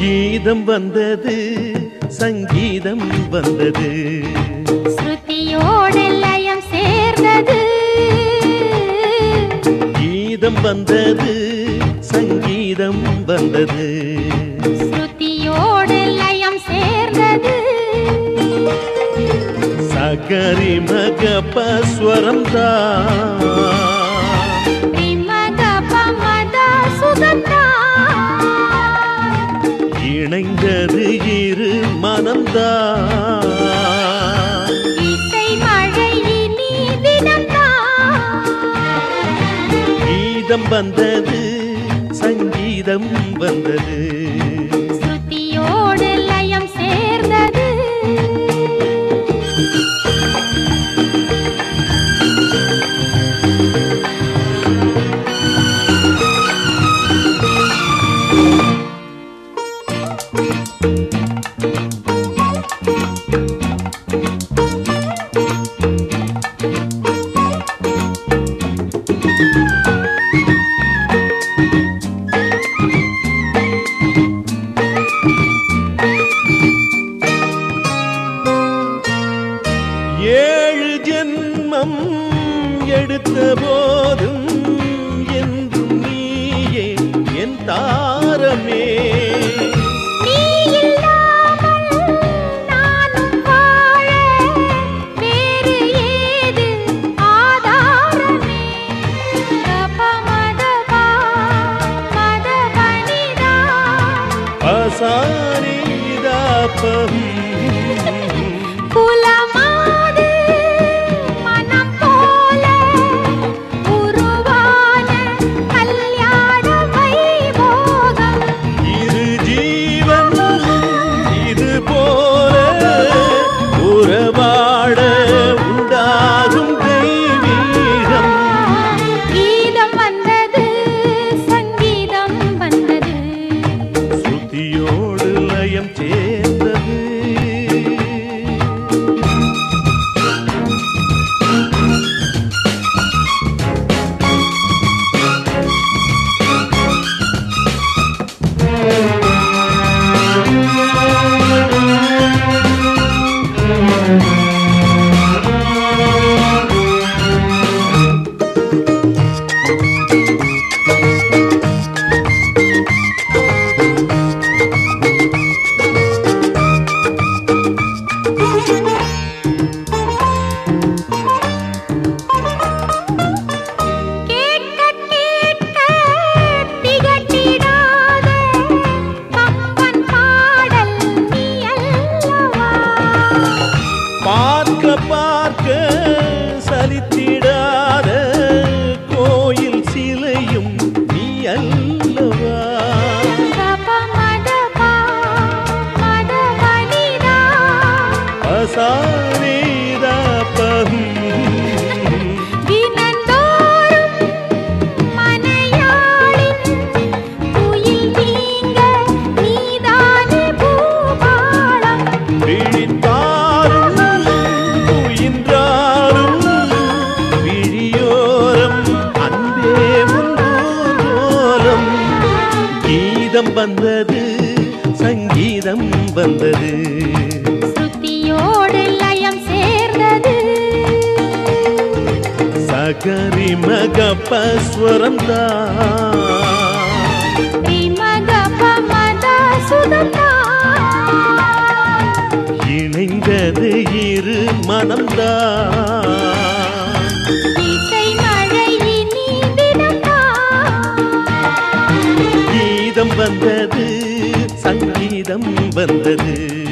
கீதம் வந்தது சங்கீதம் வந்தது ஸ்ருதியோடு லயம் சேர்ந்தது கீதம் வந்தது சங்கீதம் வந்தது ஸ்ருதியோடு லயம் சேர்ந்தது சகரி மக பஸ்வரம் தான் ரிமக பமத சுகந்தா இணைந்தது இரு மனம்தான் இசை மழை இனி தினம்தான் கீதம் வந்தது சங்கீதம் வந்தது ஸ்ருதியோடு லயம் சேர்ந்தது ஏழு ஜென்மம் எடுத்த போதும் என்றும் நீயே என் தாரமே நீ இல்லாமல் நானும் வாழ வேறு ஏது ஆதாரமே கபமதபா மதபனிதா அசாரிதாப்பம் குலமாது மனம் போல உருவான கல்யாண வைபோகம் இரு ஜீவன் இது போல உறவாட உண்டாகும் தெய்வீகம் கீதம் வந்தது சங்கீதம் வந்தது ஸ்ருதியோடு லயம் சேர்ந்தது கேட்க கேட்க திகட்டிடாத கம்பன் பாடல் நீ அல்லவா பார்க்க பார்க்க சலித்திடாத கோயில் சிலையும் நீ அல்லவா கபமதபா மதபனிதா அசாரேதாப்பம் தினந்தோறும் மனையாளின் குயில் நீங்க நீதானே பூபாலம் விழித்தாரும் உயின்றாரும் விழியோரம் அன்பே உன்னோரம் கீதம் வந்தது சங்கீதம் வந்தது ஸ்ருதியோடு லயம் சேர்ந்தது சகரி மக பஸ்வரம் தான் ரிமக பமத சுதந்தா இணைந்தது இரு மனம்தான் இசை மழை இனி தினம்தான் கீதம் வந்தது சங்கீதம் வந்தது